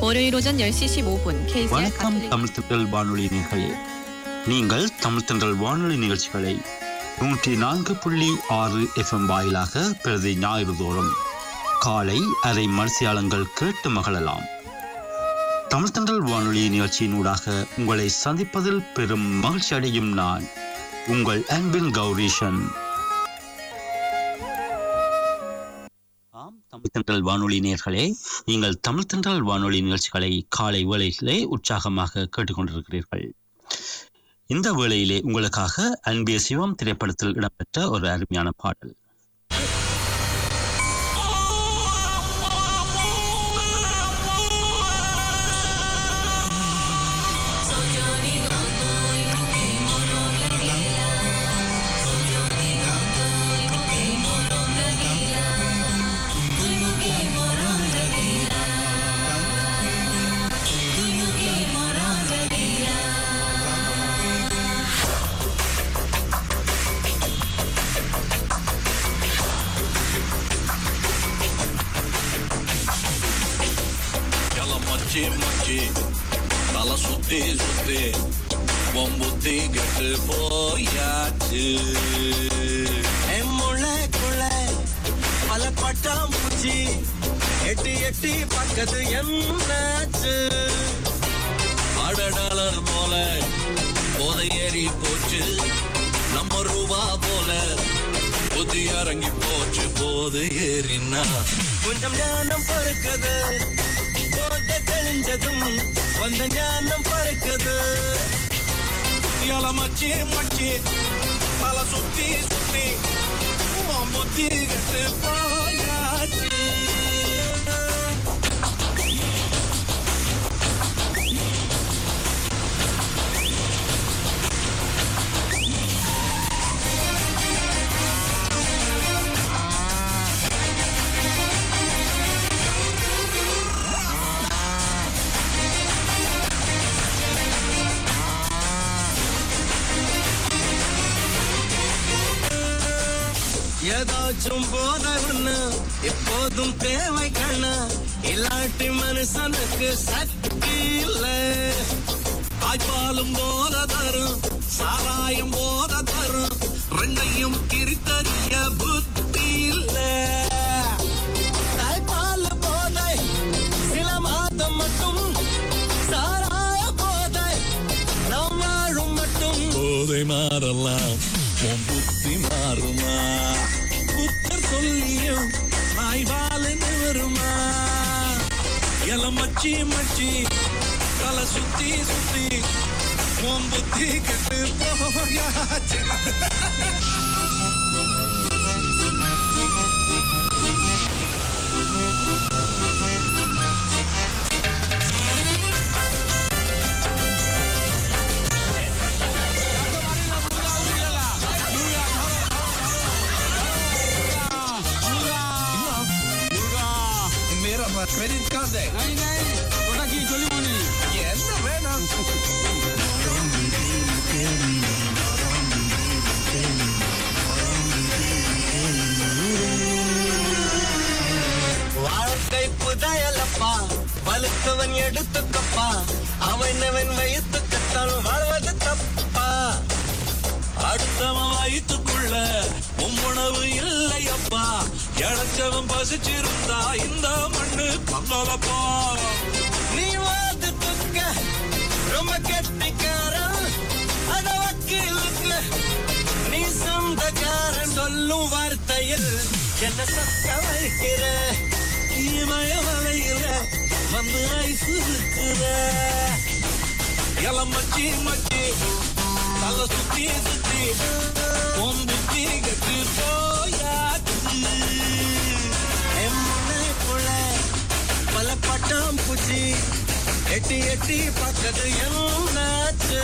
월요일 오전 10시 15분 KCR வணக்கம் 가톨릭 தமிழ் திண்டல் வானொலி நேர்களே நீங்கள் தமிழ் திண்டல் வானொலி நிகழ்ச்சிகளை நூற்றி நான்கு புள்ளி ஆறு எஃப்எம் வாயிலாக பிரதி ஞாயிறு தோறும் காலை அரை மனசியாளங்கள் கேட்டு மகிழலாம் தமிழ் திண்டல் வானொலி நிகழ்ச்சியினூடாக உங்களை சந்திப்பதில் பெரும் மகிழ்ச்சி அடையும் நான் உங்கள் அன்பின் கௌரீஷன் ஆம் தமிழ் தென்றல் வானொலி நேர்களே நீங்கள் தமிழ் தென்றல் வானொலி நிகழ்ச்சிகளை காலை வேளையிலே உற்சாகமாக கேட்டுக்கொண்டிருக்கிறீர்கள் இந்த வேளையிலே உங்களுக்காக அன்பிய சிவம் திரைப்படத்தில் இடம்பெற்ற ஒரு அருமையான பாடல் எல்லாம் மச்சி மச்சி தலை சுத்தி சுத்தி பொம்புத்தி கெட்டு போயாச்சு என் முளைக்குள்ள பல பட்டாம்பூச்சி எட்டி எட்டி பக்கத்து என்னாச்சு அடடாளர் போல போதை ஏறி போச்சு நம்ம ரூபா போல புத்தி இறங்கி போச்சு போது ஏறினா கொஞ்சம் ஞானம் பறக்குது போத தெளிஞ்சதும் வந்த ஞானம் பறக்குது எல மச்சி மச்சி தலை சுத்தி சுத்தி பொம்புத்தி கெட்டு போயாச்சு ஏதாச்சும் போத ஒண்ணு எப்போதும் தேவை கண்ணு இல்லாட்டி மனுஷனுக்கு சக்தி இல்லை தாய்ப்பாலும் போத தரும் சாராயம் போத தரும் ரெண்டையும் கிரித்தறிய புத்தி இல்ல தாய்ப்பால் போதை சில மாதம் மட்டும் சாராய போதை நாம் வாழும் மட்டும் போதை மாறலாம் உன் புத்தி மாறுமா புத்தர் சொல்லியும் நாய்வால நிவருமா எல மச்சி மச்சி தலை சுத்தி சுத்தி உன் புத்தி கெட்டு போயாச்சு मेरा क्रेडिट कार्ड है नहीं नहीं ওটা কি চলি মনি என்ன வேணும் வாழ்க்கை புதையலப்பா வலுத்தவன் எடுத்துக்கப்பா அவனவன் வயிற்றுக்கத்தான் வாழ்வது தப்பா அடுத்தவன் வயிற்றுக்குள்ள உணவு இல்லையப்பா இழைச்சவன் பசிச்சிருந்தா இந்த மண்ணு பங்களப்பா நீ வாது துக்க ரொம்ப கெட்டிக்காரன் அத வக்கீலுக்கு நீ சொந்தக்காரன் சொல்லும் வார்த்தையில் என்ன சத்த வைக்கிற இமய வலையில வந்து ஐசு இருக்கிற இளம் மச்சி மச்சி தலை சுத்தி சுத்தி உன் புத்தி கெட்டு போயாச்சு எம்முனைக்குள்ள பல பட்டாம் பூச்சி எட்டி எட்டி பக்கத்து என்னாச்சு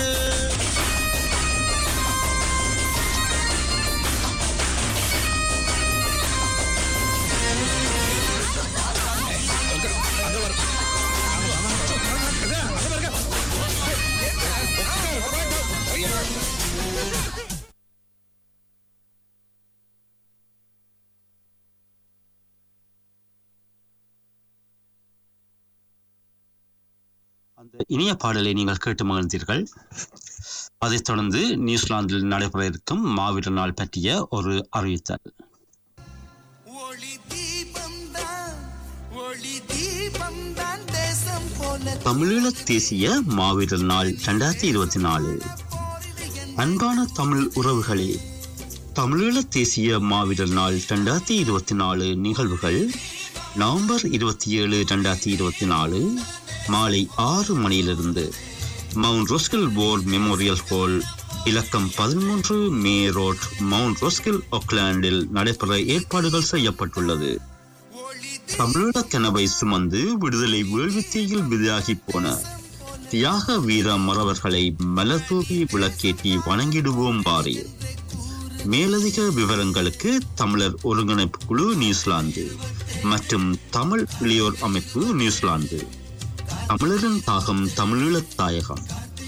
அந்த இனிய பாடலை நீங்கள் கேட்டு மகிழ்ந்தீர்கள் அதைத் தொடர்ந்து நியூசிலாந்தில் நடைபெற இருக்கும் மாவீரர் நாள் பற்றிய ஒரு அறிவித்தல் ஒளி தீபம்தான் ஒளி தீபம்தான் தேசம் போல தமிழீழ தேசிய மாவீரர் நாள் இரண்டாயிரத்தி இருபத்தி நாலு அன்பான தமிழ் உறவுகளே தமிழீழ தேசிய மாவீரர் நாள் இரண்டாயிரத்தி இருபத்தி நாலு நிகழ்வுகள் நவம்பர் இருபத்தி ஏழு இரண்டாயிரத்தி இருபத்தி நாலு மாலை ஆறு மணியிலிருந்து மவுண்ட் ரோஸ்கில் போர் மெமோரியல் ஹால் இலக்கம் பதிமூன்று மே ரோட் மவுண்ட் ரோஸ்கில் ஒக்லாண்டில் நடைபெற ஏற்பாடுகள் செய்யப்பட்டுள்ளது தமிழீழ கனவை சுமந்து விடுதலை வேள்வித்தீயில் விதையாகி போன தியாக வீர மறவர்களை மலர்தூவி விளக்கேற்றி வணங்கிடுவோம் பாரி மேலதிக விவரங்களுக்கு தமிழர் ஒருங்கிணைப்பு குழு நியூசிலாந்து மற்றும் தமிழ் இளையோர் அமைப்பு நியூசிலாந்து தமிழரின் தாகம் தமிழீழத் தாயகம்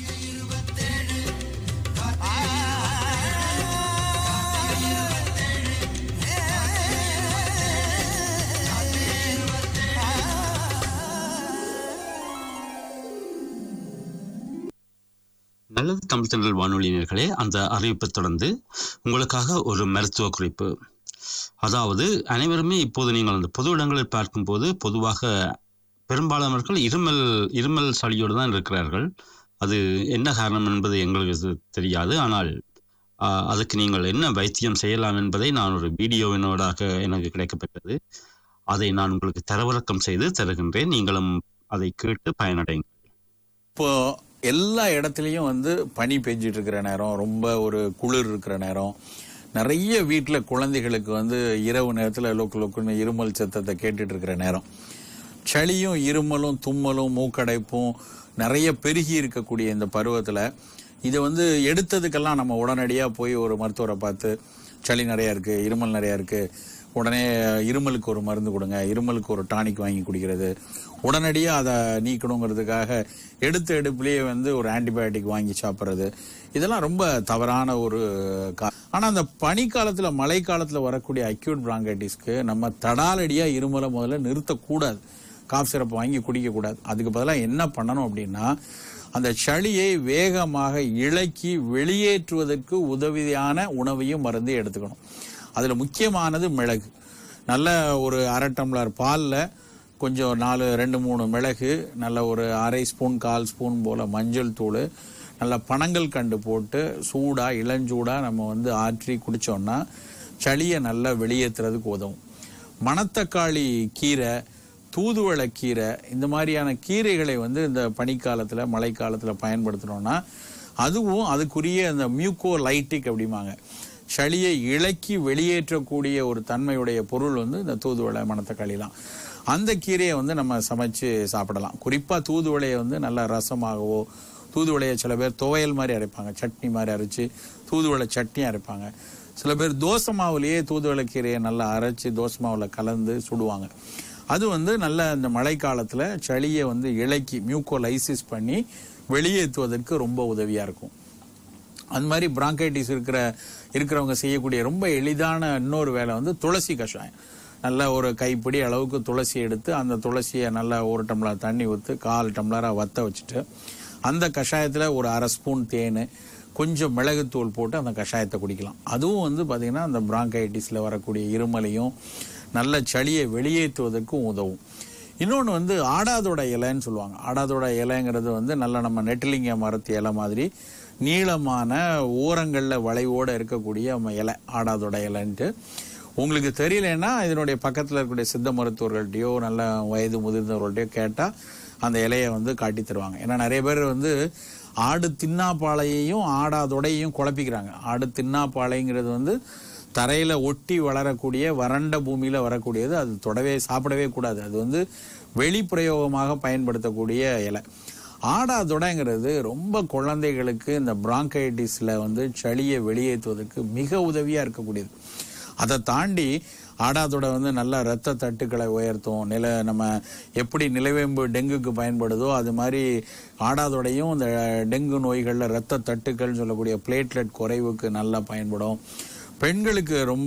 நல்லது தமிழ் தென்றல் வானொலியினர்களே அந்த அறிவிப்பை தொடர்ந்து உங்களுக்காக ஒரு மருத்துவ குறிப்பு அதாவது அனைவருமே இப்போது நீங்கள் அந்த பொது இடங்களில் பார்க்கும்போது பொதுவாக பெரும்பாலானவர்கள் இருமல் இருமல் சளியோடு தான் இருக்கிறார்கள் அது என்ன காரணம் என்பது எங்களுக்கு இது தெரியாது ஆனால் ஆஹ், அதுக்கு நீங்கள் என்ன வைத்தியம் செய்யலாம் என்பதை நான் ஒரு வீடியோவினோடாக எனக்கு கிடைக்கப்பட்டது அதை நான் உங்களுக்கு தரவிறக்கம் செய்து தருகின்றேன் நீங்களும் அதை கேட்டு பயனடைங்க இப்போ எல்லா இடத்துலையும் வந்து பனி பெஞ்சிட்டு இருக்கிற நேரம் ரொம்ப ஒரு குளிர் இருக்கிற நேரம் நிறைய வீட்டில் குழந்தைகளுக்கு வந்து இரவு நேரத்தில் லொக்கு லொக்குன்னு இருமல் சத்தத்தை கேட்டுட்டு இருக்கிற நேரம் சளியும் இருமலும் தும்மலும் மூக்கடைப்பும் நிறைய பெருகி இருக்கக்கூடிய இந்த பருவத்தில் இதை வந்து எடுத்ததுக்கெல்லாம் நம்ம உடனடியாக போய் ஒரு மருத்துவரை பார்த்து சளி நிறையா இருக்குது இருமல் நிறையா இருக்குது உடனே இருமலுக்கு ஒரு மருந்து கொடுங்க இருமலுக்கு ஒரு டானிக் வாங்கி குடிக்கிறது உடனடியாக அதை நீக்கணுங்கிறதுக்காக எடுத்த எடுப்புலேயே வந்து ஒரு ஆன்டிபயோட்டிக் வாங்கி சாப்பிட்றது இதெல்லாம் ரொம்ப தவறான ஒரு கா ஆனால் அந்த பனிக்காலத்தில் மழைக்காலத்தில் வரக்கூடிய அக்யூட் பிராங்கைட்டிஸ்க்கு நம்ம தடாலடியாக இருமலை முதல்ல நிறுத்தக்கூடாது காஃப் சிரப் வாங்கி குடிக்கக்கூடாது அதுக்கு பதிலாக என்ன பண்ணணும் அப்படின்னா அந்த சளியை வேகமாக இளக்கி வெளியேற்றுவதற்கு உதவியான உணவையும் மருந்து எடுத்துக்கணும் அதில் முக்கியமானது மிளகு நல்ல ஒரு அரை டம்ளர் பாலில் கொஞ்சம் நாலு ரெண்டு மூணு மிளகு நல்ல ஒரு அரை ஸ்பூன் கால் ஸ்பூன் போல் மஞ்சள் தூள் நல்ல பனங்கள் கண்டு போட்டு சூடாக இளஞ்சூடாக நம்ம வந்து ஆற்றி குடித்தோம்னா சளியை நல்லா வெளியேற்றுறதுக்கு உதவும் மணத்தக்காளி கீரை தூதுவளை கீரை இந்த மாதிரியான கீரைகளை வந்து இந்த பனிக்காலத்தில் மழைக்காலத்தில் பயன்படுத்தினோம்னா அதுவும் அதுக்குரிய அந்த மியூக்கோ லைட்டிக் அப்படிம்பாங்க சளியை இளக்கி வெளியேற்றக்கூடிய ஒரு தன்மையுடைய பொருள் வந்து இந்த தூதுவளை மணத்தக்காளிலாம் அந்த கீரையை வந்து நம்ம சமைச்சு சாப்பிடலாம் குறிப்பாக தூதுவளையை வந்து நல்லா ரசமாகவோ தூதுவளையை சில பேர் துவையல் மாதிரி அரைப்பாங்க சட்னி மாதிரி அரைச்சு தூதுவளை சட்னி அரைப்பாங்க சில பேர் தோசை மாவுலேயே தூதுவளை கீரையை நல்லா அரைச்சு தோசை மாவில் கலந்து சுடுவாங்க அது வந்து நல்ல இந்த மழைக்காலத்தில் சளியை வந்து இளக்கி மியூக்கோலைசிஸ் பண்ணி வெளியேற்றுவதற்கு ரொம்ப உதவியாக இருக்கும் அந்த மாதிரி பிராங்கைட்டிஸ் இருக்கிற இருக்கிறவங்க செய்யக்கூடிய ரொம்ப எளிதான இன்னொரு வேலை வந்து துளசி கஷாயம் நல்ல ஒரு கைப்பிடி அளவுக்கு துளசி எடுத்து அந்த துளசியை நல்லா ஒரு டம்ளர் தண்ணி ஊற்றி கால் டம்ளராக வத்த வச்சுட்டு அந்த கஷாயத்தில் ஒரு அரை ஸ்பூன் தேன் கொஞ்சம் மிளகுத்தூள் போட்டு அந்த கஷாயத்தை குடிக்கலாம் அதுவும் வந்து பார்த்திங்கன்னா அந்த பிராங்கைட்டிஸில் வரக்கூடிய இருமலையும் நல்ல சளியை வெளியேற்றுவதற்கும் உதவும் இன்னொன்று வந்து ஆடாதோட இலைன்னு சொல்லுவாங்க ஆடாதோட இலைங்கிறது வந்து நல்ல நம்ம நெட்டிலிங்க மரத்து இலை மாதிரி நீளமான ஓரங்களில் வளைவோடு இருக்கக்கூடிய நம்ம இலை ஆடாதோட இலைன்ட்டு உங்களுக்கு தெரியலன்னா இதனுடைய பக்கத்தில் இருக்கக்கூடிய சித்த மருத்துவர்கள்ட்டையோ நல்ல வயது முதிர்ந்தவர்கள்ட்டையோ கேட்டால் அந்த இலையை வந்து காட்டி தருவாங்க ஏன்னா நிறைய பேர் வந்து ஆடு தின்னாப்பாளையையும் ஆடாதொடையும் குழப்பிக்கிறாங்க ஆடு தின்னாப்பாளைங்கிறது வந்து தரையில் ஒட்டி வளரக்கூடிய வறண்ட பூமியில் வரக்கூடியது அது தொடவே சாப்பிடவே கூடாது அது வந்து வெளிப்பிரயோகமாக பயன்படுத்தக்கூடிய இலை ஆடாதொடைங்கிறது ரொம்ப குழந்தைகளுக்கு இந்த பிராங்கைட்டிஸில் வந்து சளியை வெளியேற்றுவதற்கு மிக உதவியாக இருக்கக்கூடியது அதை தாண்டி ஆடாதொடை வந்து நல்ல இரத்த தட்டுக்களை உயர்த்தும் நில நம்ம எப்படி நிலவேம்பு டெங்குக்கு பயன்படுதோ அது மாதிரி ஆடாதொடையும் இந்த டெங்கு நோய்களில் இரத்த தட்டுக்கள்னு சொல்லக்கூடிய பிளேட்லெட் குறைவுக்கு நல்லா பயன்படும் பெண்களுக்கு ரொம்ப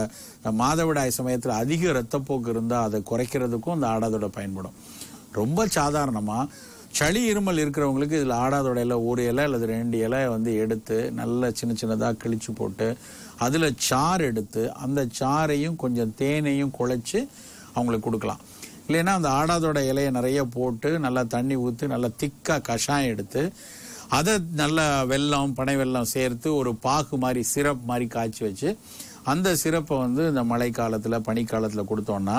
மாதவிடாய் சமயத்தில் அதிக இரத்தப்போக்கு இருந்தால் அதை குறைக்கிறதுக்கும் இந்த ஆடாதொடை பயன்படும் ரொம்ப சாதாரணமாக சளி இருமல் இருக்கிறவங்களுக்கு இதில் ஆடாதோட இலை ஒரு இலை அல்லது ரெண்டு இலை வந்து எடுத்து நல்லா சின்ன சின்னதாக கிழிச்சு போட்டு அதில் சாறு எடுத்து அந்த சாறையும் கொஞ்சம் தேனையும் குழைச்சி அவங்களுக்கு கொடுக்கலாம் இல்லைன்னா அந்த ஆடாதோட இலையை நிறைய போட்டு நல்லா தண்ணி ஊற்றி நல்லா திக்காக கஷாயம் எடுத்து அதை நல்லா வெல்லம் பனை வெல்லம் சேர்த்து ஒரு பாகு மாதிரி சிரப் மாதிரி காய்ச்சி வச்சு அந்த சிரப்பை வந்து இந்த மழை காலத்தில் பனிக்காலத்தில் கொடுத்தோம்னா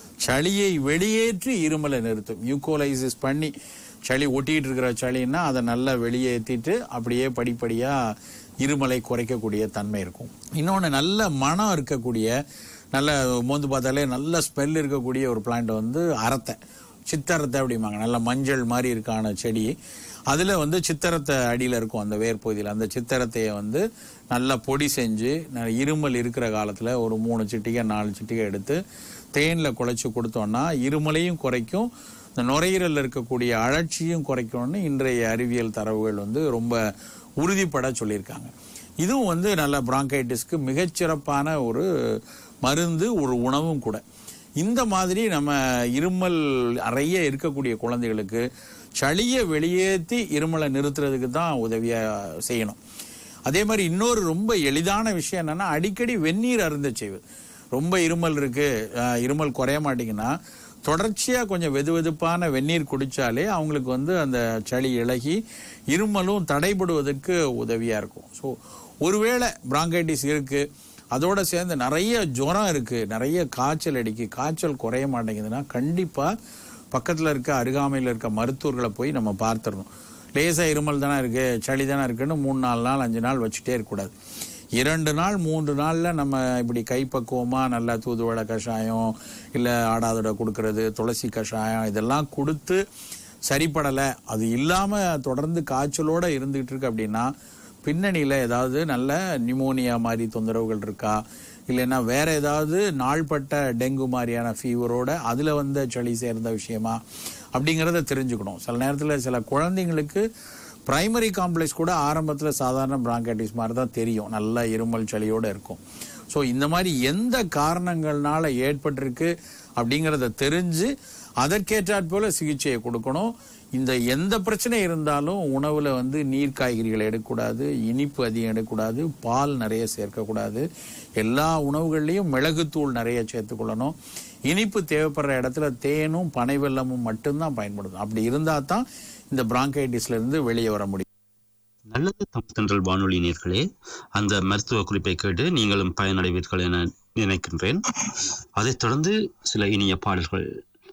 சளியை வெளியேற்றி இருமலை நிறுத்தும் மியூகோலைசிஸ் பண்ணி சளி ஒட்டிட்டு இருக்கிற சளின்னா அதை நல்லா வெளியேற்றிட்டு அப்படியே படிப்படியாக இருமலை குறைக்கக்கூடிய தன்மை இருக்கும் இன்னொன்று நல்ல மனம் இருக்கக்கூடிய நல்ல மோந்து பார்த்தாலே நல்ல ஸ்மெல் இருக்கக்கூடிய ஒரு பிளான்ட் வந்து அரத்தை சித்தரத்தை அப்படிம்பாங்க நல்ல மஞ்சள் மாதிரி இருக்கான செடி அதில் வந்து சித்தரத்தை அடியில் இருக்கும் அந்த வேர் பகுதியில் அந்த சித்தரத்தையை வந்து நல்லா பொடி செஞ்சு ந- இருமல் இருக்கிற காலத்தில் ஒரு மூணு சிட்டிகை நாலு சிட்டிகை எடுத்து தேனில் குழைச்சி கொடுத்தோம்னா இருமலையும் குறைக்கும் இந்த நுரையீரலில் இருக்கக்கூடிய அழற்சியும் குறைக்கும்னு இன்றைய அறிவியல் தரவுகள் வந்து ரொம்ப உறுதிப்பட சொல்லியிருக்காங்க இதுவும் வந்து நல்ல பிராங்கைட்டிஸ்க்கு மிகச்சிறப்பான ஒரு மருந்து ஒரு உணவும் கூட இந்த மாதிரி நம்ம இருமல் நிறைய இருக்கக்கூடிய குழந்தைகளுக்கு சளியை வெளியேற்றி இருமலை நிறுத்துறதுக்கு தான் உதவியா செய்யணும் அதே மாதிரி இன்னொரு ரொம்ப எளிதான விஷயம் என்னன்னா அடிக்கடி வெந்நீர் அருந்த செய்வது ரொம்ப இருமல் இருக்கு அஹ், இருமல் குறைய மாட்டேங்குன்னா தொடர்ச்சியா கொஞ்சம் வெது வெதுப்பான வெந்நீர் குடிச்சாலே அவங்களுக்கு வந்து அந்த சளி இளகி இருமலும் தடைபடுவதற்கு உதவியா இருக்கும் ஸோ ஒருவேளை பிராங்கைட்டிஸ் இருக்கு அதோட சேர்ந்து நிறைய ஜுரம் இருக்கு நிறைய காய்ச்சல் அடிக்கு காய்ச்சல் குறைய மாட்டேங்குதுன்னா கண்டிப்பா பக்கத்துல இருக்க அருகாமையில் இருக்க மருத்துவர்களை போய் நம்ம பார்த்துடணும் லேசா இருமல் தானே இருக்கு சளி தானே இருக்குன்னு மூணு நாலு நாள் அஞ்சு நாள் வச்சுட்டே இருக்கக்கூடாது இரண்டு நாள் மூன்று நாள்ல நம்ம இப்படி கைப்பக்குவமா நல்லா தூதுவளை கஷாயம் இல்ல ஆடாதோட கொடுக்கறது துளசி கஷாயம் இதெல்லாம் கொடுத்து சரிப்படலை அது இல்லாம தொடர்ந்து காய்ச்சலோட இருந்துகிட்டு இருக்கு அப்படின்னா பின்னணியில ஏதாவது நல்ல நிமோனியா மாதிரி தொந்தரவுகள் இருக்கா இல்லைன்னா வேற ஏதாவது நாள்பட்ட டெங்கு மாதிரியான ஃபீவரோட அதுல வந்த சளி சேர்ந்த விஷயமா அப்படிங்கிறத தெரிஞ்சுக்கணும் சில நேரத்தில் சில குழந்தைங்களுக்கு பிரைமரி காம்ப்ளெக்ஸ் கூட ஆரம்பத்தில் சாதாரண பிராங்கைட்டிஸ் மாதிரி தான் தெரியும் நல்ல இருமல் சளியோட இருக்கும் ஸோ இந்த மாதிரி எந்த காரணங்கள்னால ஏற்பட்டிருக்கு அப்படிங்கிறத தெரிஞ்சு அதற்கேற்றாற் போல சிகிச்சையை கொடுக்கணும் இந்த எந்த பிரச்சனை இருந்தாலும் உணவுல வந்து நீர் காய்கறிகளை எடுக்கக்கூடாது இனிப்பு அதிகம் எடுக்கக்கூடாது பால் நிறைய சேர்க்கக்கூடாது எல்லா உணவுகள்லையும் மிளகுத்தூள் நிறைய சேர்த்துக்கொள்ளணும் இனிப்பு தேவைப்படுற இடத்துல தேனும் பனை வெல்லமும் மட்டும்தான் பயன்படுத்தும் அப்படி இருந்தால் தான் இந்த பிராங்கைட்டிஸ்ல இருந்து வெளியே வர முடியும் நல்லது தமிழ்தன்றல் வானொலி நேர்களே அந்த மருத்துவ குறிப்பை கேட்டு நீங்களும் பயனடைவீர்கள் என நினைக்கின்றேன் அதைத் தொடர்ந்து சில இனிய பாடல்கள்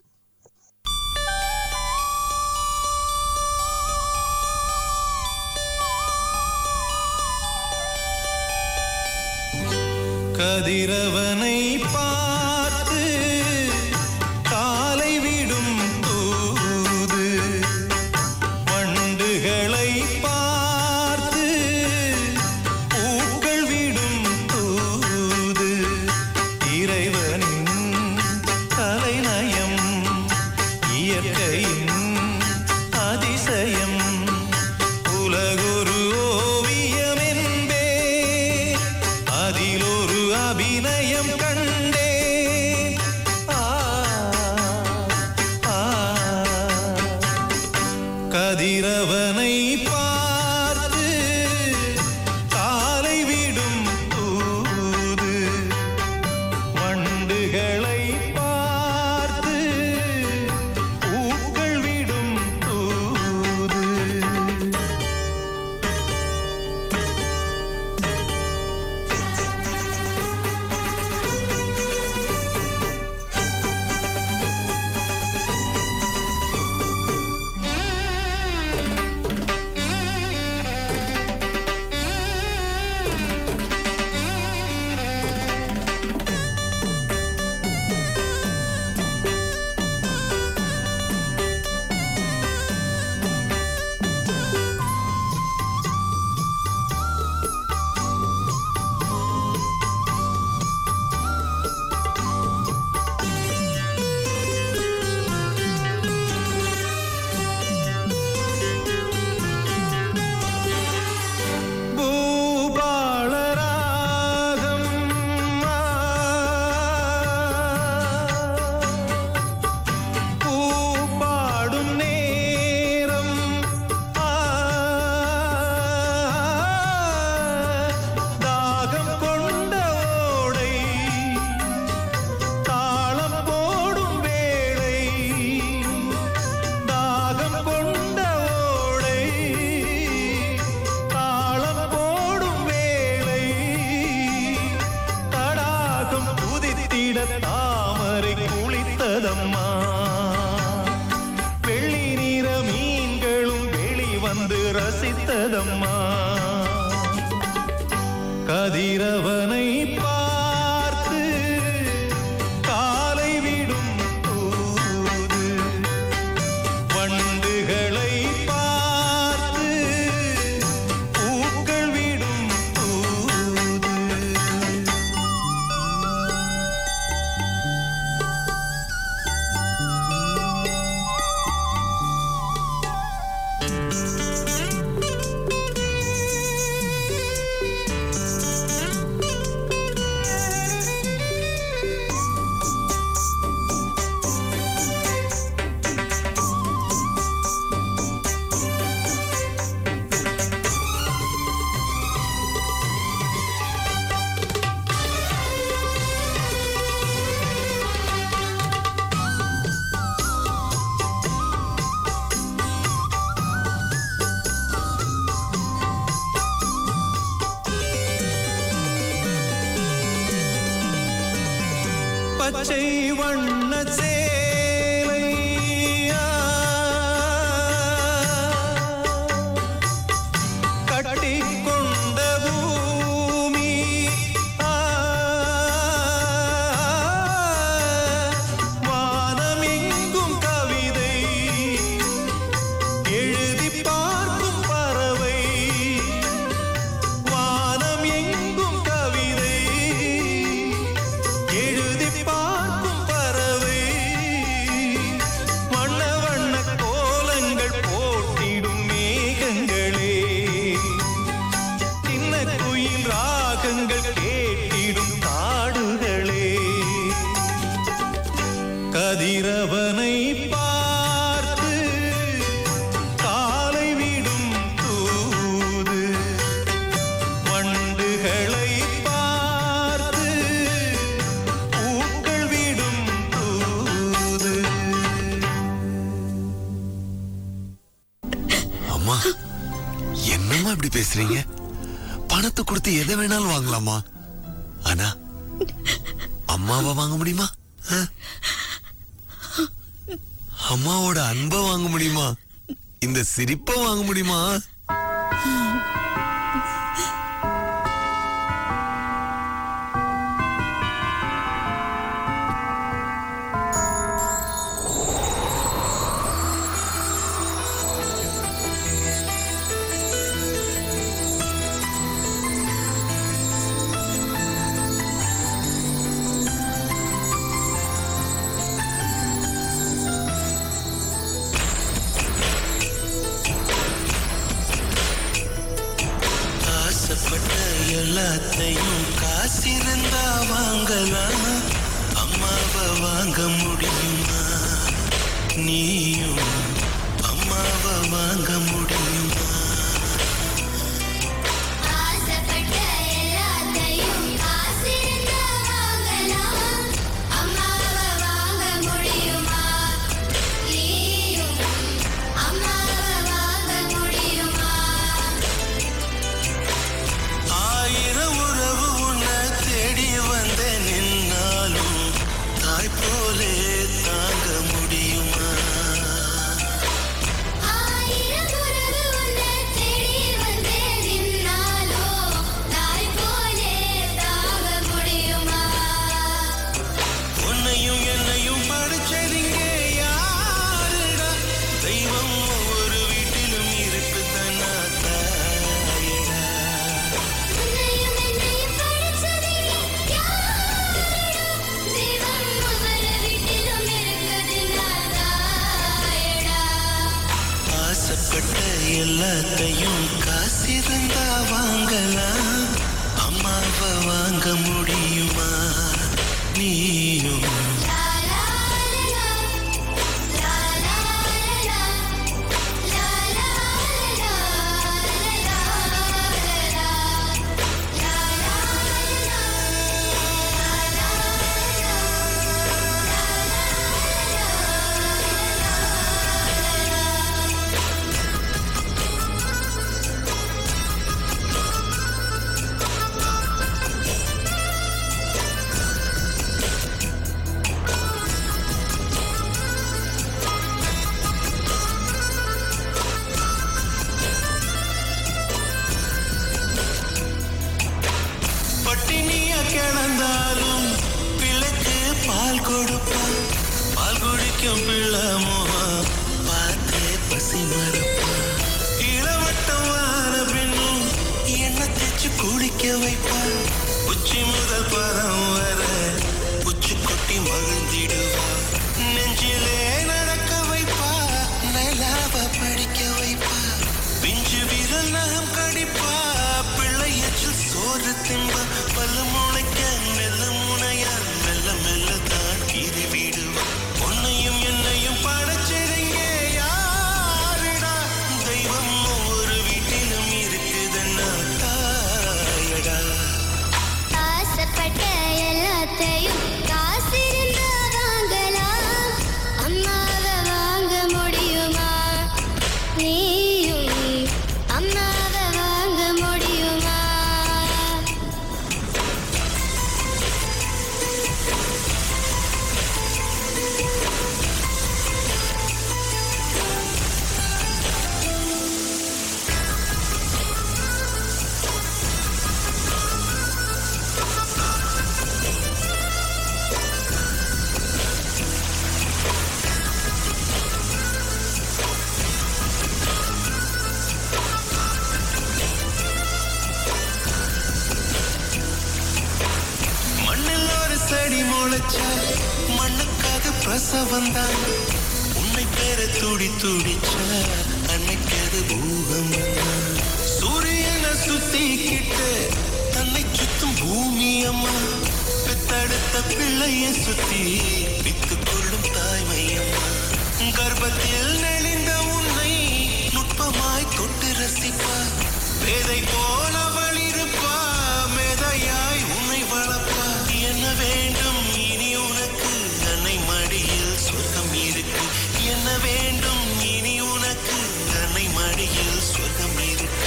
கதிரவனை பார்த்து காலை விடும் தூது வண்டுகளை பார்த்து பூக்கள் விடும் தூது இறைவனின் கலைநயம் இயற்கையின் அதிசயம் உலகொரு ஓவியம் என்பே அதில் ஒரு அபிநயம் கண்டே ஆ, ஆ. கதிரவனை பார்த்து காலை விடும் தூது வண்டுகளை பார்த்து பூக்கள் விடும் தூது பறித்ததம்மா கதிரவனை பார்த்து காலை விடும் தூது வண்டுகளை பார்த்து பூக்கள் விடும் தூது பச்சை வண்ண சேலை கட்டிக்கொண்ட பூமி ஆ, வானமெங்கும் கவிதை எழுதி பார்க்கும் பறவை வானம் எங்கும் கவிதை எழுதி பார்க்கும் பறவை வண்ண வண்ண கோலங்கள் போட்டிடும் மேகங்களே சின்ன குயில் ராகங்கள் கேட்டிடும் காடுகளே கதிரவனை பார்த்து காலை விடும் தூது வண்டுகளை பார்த்து பூக்கள் விடும் தூது அம்மா என்னம்மா இப்படி பேசுறீங்க பணத்தை கொடுத்து எதை வேணாலும் வாங்கலாமா ஆனா அம்மாவை வாங்க முடியுமா ஆ? அம்மாவோட அன்பை வாங்க முடியுமா இந்த சிரிப்பை வாங்க முடியுமா ஆசைப்பட்ட எல்லாத்தையும் காசிருந்தா வாங்கலாம் அம்மாவை வாங்க முடியுமா நீயும் அம்மாவை வாங்க முடியுமா ஆசைப்பட்ட எல்லாத்தையும் காசிருந்தா வாங்கலாம் அம்மாவை வாங்க முடியுமா நீயும் அம்மாவை வாங்க முடியுமா ஆயிரம் உறவு உன்னை தேடி வந்த நின்னாலும் தாய் போலே தாங்க முடியுமா ஆயிரம் உறவு உன்னை தேடி வந்தே நின்னாலோ தாய் போலே தாங்க முடியுமா உன்னையும் என்னையும் படிச்சதிங்க யாருடா தெய்வம் ஒவ்வொரு வீட்டிலும் இருக்குதானா தாயடா உன்னையும் என்னையும் படிச்சதே யாரடா தெய்வம் ஒவ்வொரு வீட்டிலும் இருக்குது நாதாயடா ஆசைப்பட்ட எல்லாத்தையும் காசிருந்தா வாங்கலாம் அம்மாவை வாங்க முடியுமா நீயும் லா லா லா லா லா லா லா லா லா சிரிக்கும் பிள்ளமோமா பார்த்தே பசி மறப்பா இளவட்டமான பெண்ணும் என்ன தேச்சு குளிக்க வைப்பா உச்சி முதல் பரம் வர உச்சி கொட்டி மகிழ்ந்திடுவா நெஞ்சிலே நடக்க வைப்பா நிலாவ படிக்க வைப்பா பிஞ்சு விரல் நகம் கடிப்பா பிள்ளை எச்சில் சோறு தின்பா பல்லு முளைக்க மெல்ல முனையா மெல்ல மெல்ல தான் கீறி விடுவா உன்னையும் என்னையும் படைச்சிருங்க யாருடா தெய்வம் ஒவ்வொரு வீட்டிலும் இருக்குதுன்னா தாயடா ஆசைப்பட்ட எல்லாத்தையும் காசிருந்தா வாங்கலாம் அம்மாவை வாங்க முடியுமா நீயும் அம்மாவை வாங்க முடியுமா மண்ணில் ஒரு செடி முளைச்சா மண்ணுக்காக பிரசவம் தான் உன்னை பேர துடி துடிச்சா அன்னைக்கு அது பூகம்பம் தான். சூரியனை சுத்திக்கிட்டு தன்னை சுத்தும் பூமி அம்மா பெத்தெடுத்த பிள்ளையை சுத்தி வித்து கொள்ளும் தாய்மை அம்மா கர்ப்பத்தில் நெளிந்த உன்னை நுட்பமாய் தொட்டு ரசிப்பா பேதை போல அவள் இருப்பா மேதையாய் உன்னை வளர்ப்பா என்ன வேண்டும் இனி உனக்கு அன்னை மடியில் சொர்க்கம் இருக்கு என்ன வேண்டும் இனி உனக்கு அன்னை மடியில் சொர்க்கம் இருக்கு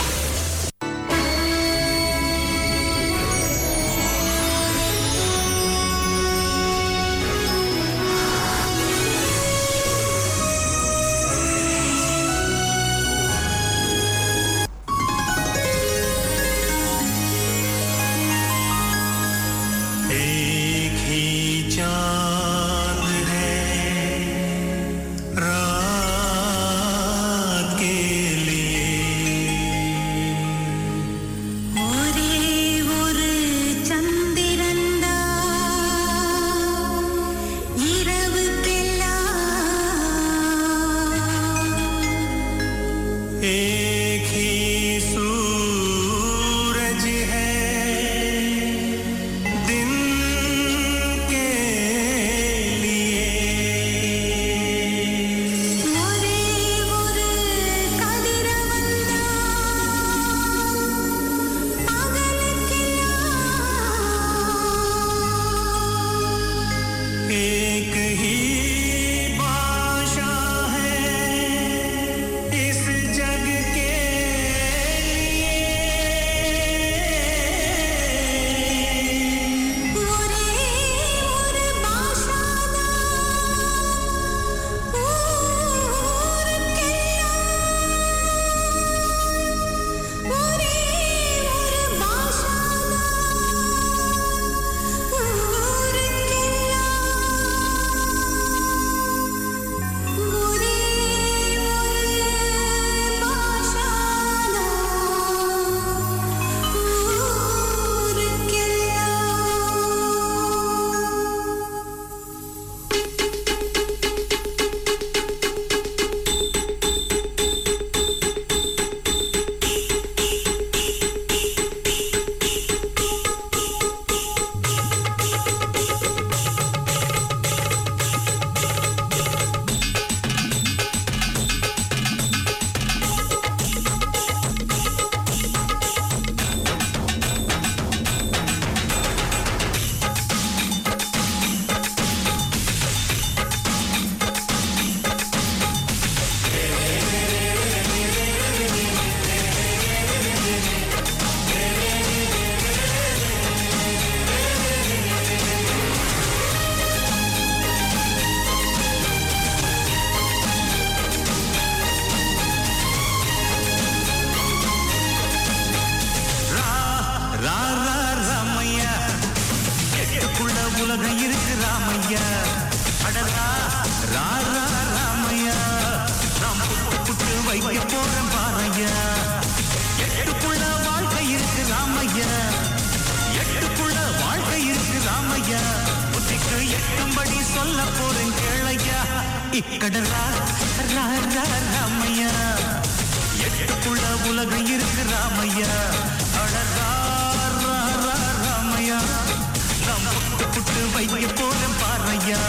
வைக்க போறேன் பாறையா எட்டுக்குள்ள வாழ்க்கை இருக்கு ராமையா எட்டுக்குள்ள வாழ்க்கை இருக்கு ராமையா புத்திக்கு எட்டும்படி சொல்ல போறேன் கேளையா இக்கடரா ரா ரா ராமையா எட்டுக்குள்ள உலகம் இருக்கு ராமையா அடரா ரா ரா ராமையா நாம் புட்டு புட்டு வைக்க போறேன் பாறையா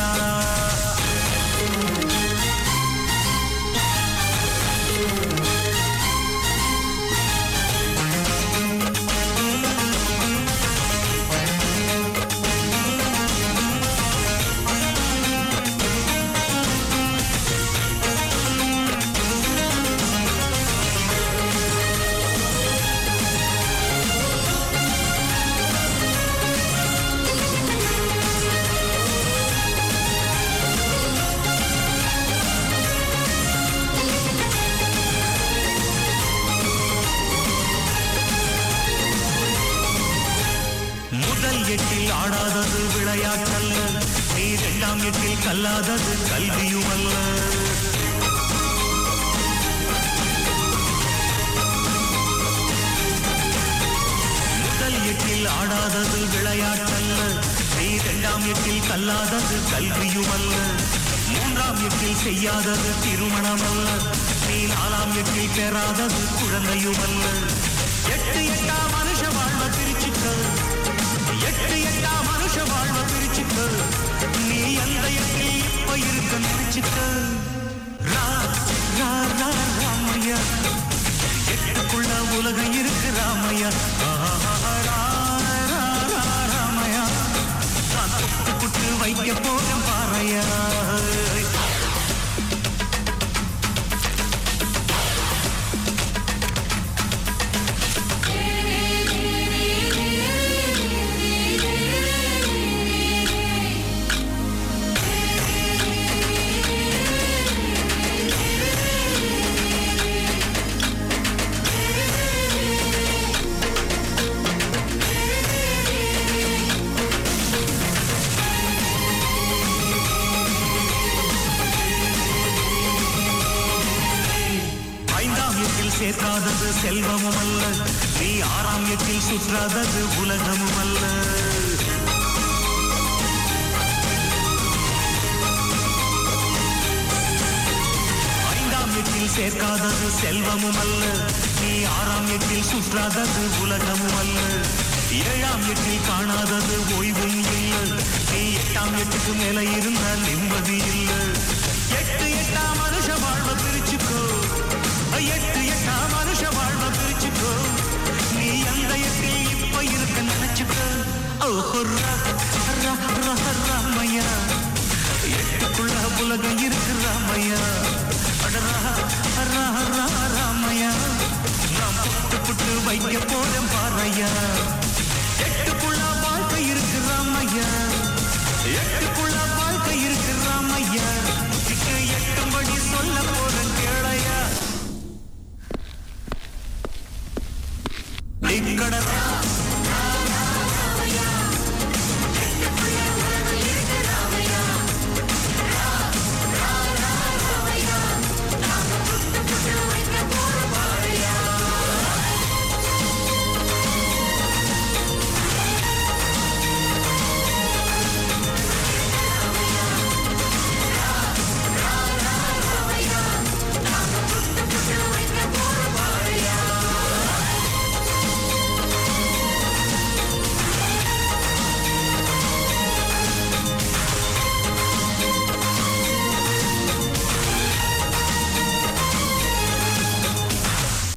முதல் எட்டில் ஆடாதது விளையாட்டல்ல நீ இரண்டாம் எட்டில் கல்லாதது கல்வியுமல்ல முதல் எட்டில் ஆடாதது விளையாட்டல்ல நீ இரண்டாம் எட்டில் கல்லாதது கல்வியுமல்ல மூன்றாம் எட்டில் செய்யாதது திருமணமல்ல நீ நாலாம் எட்டில் பெறாதது குழந்தையுமல்ல எட்டு எட்டா மனுஷ வாழ்வ பிரிச்சுக்க எட்டு எட்டா மனுஷ வாழ்வ பிரிச்சுக்க நீ எந்த எட்டில் இப்ப இருக்க நினைச்சுக்க ரா ரா ரா ராமையா எட்டுக்குள்ள உலகம் இருக்கு ராமையா ஆஹா, ரா, ரா, ரா, ராமையா நான் புட்டு புட்டு வைக்க போறேன் பாறையா ஐந்தாம் எட்டில் சேர்க்காதது செல்வமும் அல்ல நீ ஆறாம் எட்டில் சுற்றாதது உலகமும் அல்ல ஐந்தாம் எட்டில் சேர்க்காதது செல்வமும் அல்ல நீ ஆறாம் எட்டில் சுற்றாதது உலகமும் அல்ல ஏழாம் எட்டில் காணாதது ஓய்வும் இல்லை நீ எட்டாம் எட்டுக்கு மேல இருந்த நிம்மதி இல்லை எட்டு எட்டாம் மனுஷ வாழ்வ பிரிச்சுக்கோ எட்டு எட்டாம் மனுஷ வாழ்வ பிரிச்சுக்கோ நீ அந்த எட்டில் இப்ப இருக்க நினைச்சுக்கோ ஓஹோ ரா, ரா, ரா, ராமையா எட்டுக்குள்ள உலகம் இருக்கு ராமையா அடரா ரா, ரா, ராமையா நாம் புட்டு புட்டு வைக்க போறேன் பாறையா